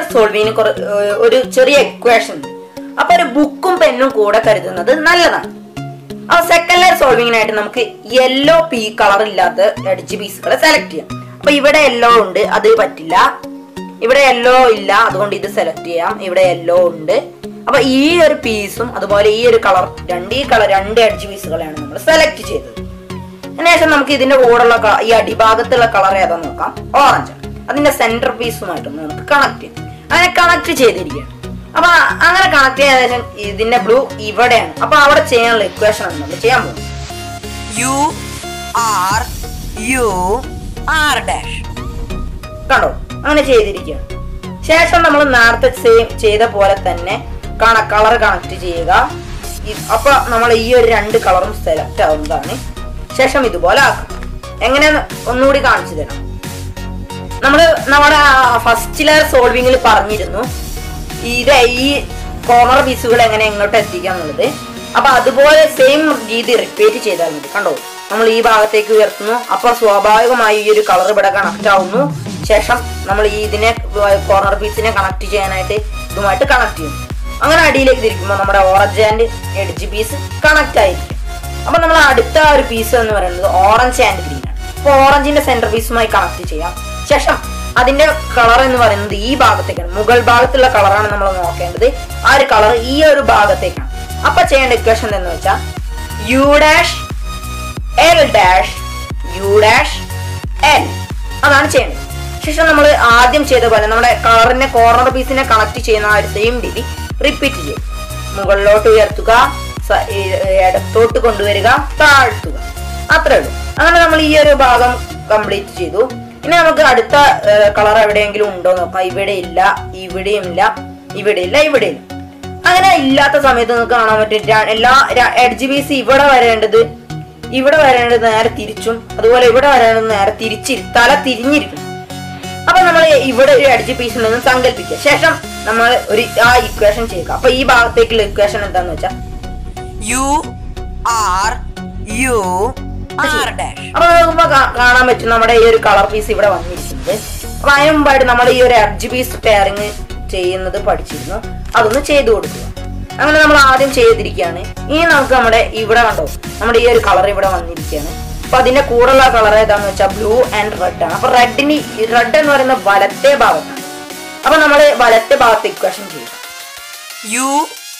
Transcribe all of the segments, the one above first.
സോൾവിങ്ങിന് കുറ ഏർ ഒരു ചെറിയ എക്വേഷൻ ഉണ്ട് അപ്പൊ ഒരു ബുക്കും പെന്നും കൂടെ കരുതുന്നത് നല്ലതാണ് അപ്പൊ സെക്കൻഡ് ലെയർ സോൾവിങ്ങിനായിട്ട് നമുക്ക് യെല്ലോ പി കളർ ഇല്ലാത്ത എഡ്ജ് പീസുകൾ സെലക്ട് ചെയ്യാം അപ്പൊ ഇവിടെ യെല്ലോ ഉണ്ട് അത് പറ്റില്ല ഇവിടെ യെല്ലോ ഇല്ല അതുകൊണ്ട് ഇത് സെലക്ട് ചെയ്യാം ഇവിടെ യെല്ലോ ഉണ്ട് അപ്പൊ ഈ ഒരു പീസും അതുപോലെ ഈ ഒരു കളർ രണ്ട് ഈ കളർ രണ്ട് എഡ്ജ് പീസുകളാണ് നമ്മൾ സെലക്ട് ചെയ്തത് അതിനുശേഷം നമുക്ക് ഇതിന്റെ കൂടെയുള്ള ക- ഈ അടിഭാഗത്തുള്ള കളർ ഏതാന്ന് നോക്കാം ഓറഞ്ച് അതിന്റെ സെന്റർ പീസുമായിട്ടൊന്ന് നമുക്ക് കണക്ട് ചെയ്യാം അങ്ങനെ കണക്ട് ചെയ്തിരിക്കുകയാണ് അപ്പൊ അങ്ങനെ കണക്ട് ചെയ്ത ശേഷം ഇതിന്റെ ബ്ലൂ ഇവിടെയാണ് അപ്പൊ അവിടെ ചെയ്യാനുള്ള ഇക്വേഷൻ ആണ് നമ്മൾ ചെയ്യാൻ പോകുന്നത് U R U R dash കണ്ടോ അങ്ങനെ ചെയ്തിരിക്കുകയാണ് ശേഷം നമ്മൾ നേരത്തെ സെയിം ചെയ്ത പോലെ തന്നെ കാണ കളർ കണക്ട് ചെയ്യുക ഇ- അപ്പൊ നമ്മൾ ഈ ഒരു രണ്ട് കളറും സെലക്ട് ആവുന്നതാണ് ശേഷം ഇതുപോലെ ആക്കാം എങ്ങനെയാന്ന് ഒന്നുകൂടി കാണിച്ചു തരാം നമ്മൾ നമ്മുടെ ഫസ്റ്റ് ലെയർ സോൾവിങ്ങിൽ പറഞ്ഞിരുന്നു ഇത് ഈ കോർണർ പീസുകൾ എങ്ങനെ എങ്ങോട്ട് എത്തിക്കാം എന്നുള്ളത് അപ്പൊ അതുപോലെ സെയിം രീതി റിപ്പീറ്റ് ചെയ്താൽ മതി കണ്ടോ നമ്മൾ ഈ ഭാഗത്തേക്ക് ഉയർത്തുന്നു അപ്പൊ സ്വാഭാവികമായി ഈ ഒരു കളർ ഇവിടെ കണക്ട് ആവുന്നു ശേഷം നമ്മൾ ഈ ഇതിനെ കോർണർ പീസിനെ കണക്ട് ചെയ്യാനായിട്ട് ഇതുമായിട്ട് കണക്ട് ചെയ്യും അങ്ങനെ അടിയിലേക്ക് തിരിക്കുമ്പോൾ നമ്മുടെ orange and edge piece connect ആയിരിക്കും അപ്പൊ നമ്മൾ അടുത്ത ഒരു പീസ് എന്ന് പറയുന്നത് ഓറഞ്ച് ആൻഡ് ഗ്രീൻ ആണ് അപ്പൊ ഓറഞ്ചിന്റെ സെന്റർ പീസുമായി കണക്ട് ചെയ്യാം ശേഷം അതിന്റെ കളർ എന്ന് പറയുന്നത് ഈ ഭാഗത്തേക്കാണ് മുകൾ ഭാഗത്തുള്ള കളറാണ് നമ്മൾ നോക്കേണ്ടത് ആ ഒരു കളർ ഈ ഒരു ഭാഗത്തേക്കാണ് അപ്പൊ ചെയ്യേണ്ട ഇക്വേഷൻ എന്ന് വെച്ചാൽ U dash L dash U dash L അതാണ് ചെയ്യേണ്ടത് ശേഷം നമ്മൾ ആദ്യം ചെയ്ത പോലെ നമ്മുടെ കളറിനെ കോർണർ പീസിനെ കണക്ട് ചെയ്യുന്ന ആ ഒരു സെയിം രീതി റിപ്പീറ്റ് ചെയ്യും മുകളിലോട്ട് ഉയർത്തുക സ- ഈ, ഏ, ഇടത്തോട്ട് കൊണ്ടുവരിക താഴ്ത്തുക അത്രേ ഉള്ളൂ അങ്ങനെ നമ്മൾ ഈ ഒരു ഭാഗം കംപ്ലീറ്റ് ചെയ്തു ഇനി നമുക്ക് അടുത്ത കളർ എവിടെയെങ്കിലും ഉണ്ടോ എന്ന് നോക്കാം ഇവിടെ ഇല്ല ഇവിടെയും ഇല്ല ഇവിടെ ഇല്ല ഇവിടെ ഇല്ല അങ്ങനെ ഇല്ലാത്ത സമയത്ത് നിങ്ങൾക്ക് കാണാൻ പറ്റും ര- എല്ലാ എഡ്ജ് പീസ് ഇവിടെ വരേണ്ടത് ഇവിടെ വരേണ്ടത് നേരെ തിരിച്ചും അതുപോലെ ഇവിടെ വരേണ്ടത് നേരെ തിരിച്ചിരി തല തിരിഞ്ഞിരിക്കും അപ്പൊ നമ്മൾ ഇവിടെ ഒരു എഡ്ജ് പീസ് ഉണ്ടെന്ന് സങ്കല്പിക്കുക ശേഷം നമ്മൾ ഒരു ആ ഇക്വേഷൻ ചെയ്യുക അപ്പൊ ഈ ഭാഗത്തേക്കുള്ള ഇക്വേഷൻ എന്താന്ന് വെച്ചാൽ U R U R dash അപ്പൊ നോക്കുമ്പോ കാ- കാണാൻ പറ്റും നമ്മുടെ ഈ ഒരു കളർ പീസ് ഇവിടെ വന്നിരിക്കുന്നത് അപ്പൊ അതിന് മുമ്പായിട്ട് നമ്മൾ ഈ ഒരു എഡ്ജ് പീസ് പെയറിങ് ചെയ്യുന്നത് പഠിച്ചിരുന്നു അതൊന്ന് ചെയ്തു കൊടുക്കുക അങ്ങനെ നമ്മൾ ആദ്യം ചെയ്തിരിക്കുകയാണ് ഇനി നമുക്ക് നമ്മുടെ ഇവിടെ കണ്ടോ നമ്മുടെ ഈ ഒരു കളർ ഇവിടെ വന്നിരിക്കുകയാണ് അപ്പൊ അതിന്റെ കൂടെയുള്ള കളർ ഏതാന്ന് വെച്ചാൽ ബ്ലൂ ആൻഡ് റെഡ് ആണ് അപ്പൊ റെഡിന് റെഡ് എന്ന് പറയുന്ന വലത്തെ ഭാഗത്താണ് അപ്പൊ നമ്മൾ വലത്തെ ഭാഗത്ത് ഇക്വേഷൻ ചെയ്യും U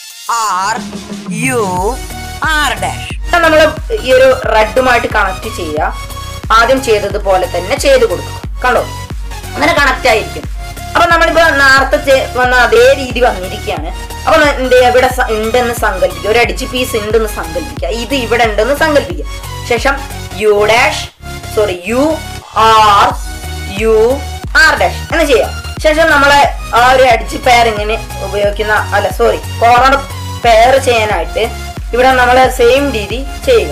R U R dash നമ്മൾ ഈ ഒരു റെഡുമായിട്ട് കണക്ട് ചെയ്യുക ആദ്യം ചെയ്തതുപോലെ തന്നെ ചെയ്ത് കൊടുക്കുക കണ്ടോ അങ്ങനെ കണക്ട് ആയിരിക്കും അപ്പൊ നമ്മളിപ്പോ നേരത്തെ ചെ- വന്ന അതേ രീതി വന്നിരിക്കുകയാണ് അപ്പൊ ന- എന്ത് ചെയ്യുക? ഇവിടെ സ- ഉണ്ടെന്ന് സങ്കല്പിക്കുക ഒരു അടിച്ച് പീസ് ഉണ്ടെന്ന് സങ്കല്പിക്കുക ഇത് ഇവിടെ ഉണ്ടെന്ന് സങ്കല്പിക്കുക ശേഷം U dash sorry U R U R dash എന്ന് ചെയ്യാം ശേഷം നമ്മളെ ആ ഒരു അടിച്ച് പെയർ ഇങ്ങനെ ഉപയോഗിക്കുന്ന അല്ല സോറി കോർണർ പെയർ ചെയ്യാനായിട്ട് ഇവിടെ നമ്മളെ സെയിം രീതി ചെയ്യുക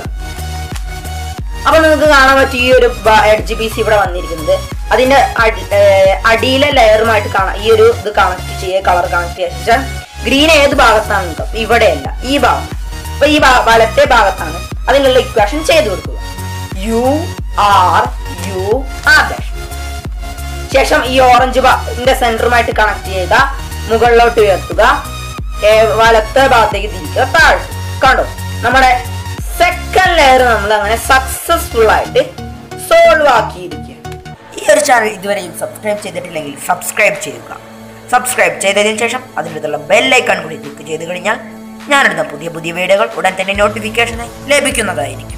അപ്പൊ നിങ്ങൾക്ക് കാണാൻ പറ്റും ഈ ഒരു എഡ്ജ് പീസ് ഇവിടെ വന്നിരിക്കുന്നത് അതിന്റെ അടി- ഏർ അടിയിലെ ലെയറുമായിട്ട് കാണാം ഈ ഒരു ഇത് കണക്ട് ചെയ്യുക കളർ കണക്ട് ചെയ്ത ശേഷം ഗ്രീൻ ഏത് ഭാഗത്താണ് കേട്ടോ ഇവിടെയല്ല ഈ ഭാഗം അപ്പൊ ഈ ഭാ- വലത്തെ ഭാഗത്താണ് അതിനുള്ള ഇക്വേഷൻ ചെയ്തു കൊടുക്കുക U R U R dash ശേഷം ഈ ഓറഞ്ച് ന്റെ സെന്ററുമായിട്ട് കണക്ട് ചെയ്യുക മുകളിലോട്ട് ഉയർത്തുക ഏ, വലത്തെ ഭാഗത്തേക്ക് തിരിക്കുക താഴെ കണ്ടോ നമ്മുടെ സെക്കൻഡ് ലെയർ നമ്മൾ അങ്ങനെ സക്സസ്ഫുൾ ആയിട്ട് സോൾവ് ആക്കിയിരിക്കുക ഈ ഒരു ചാനൽ ഇതുവരെയും സബ്സ്ക്രൈബ് ചെയ്തിട്ടില്ലെങ്കിൽ സബ്സ്ക്രൈബ് ചെയ്യുക സബ്സ്ക്രൈബ് ചെയ്തതിനു ശേഷം അതിനടുത്തുള്ള ബെല്ലൈക്കൺ കൂടി ക്ലിക്ക് ചെയ്ത് കഴിഞ്ഞാൽ ഞാനിടുന്ന പുതിയ പുതിയ വീഡിയോകൾ ഉടൻ തന്നെ നോട്ടിഫിക്കേഷനായി ലഭിക്കുന്നതായിരിക്കും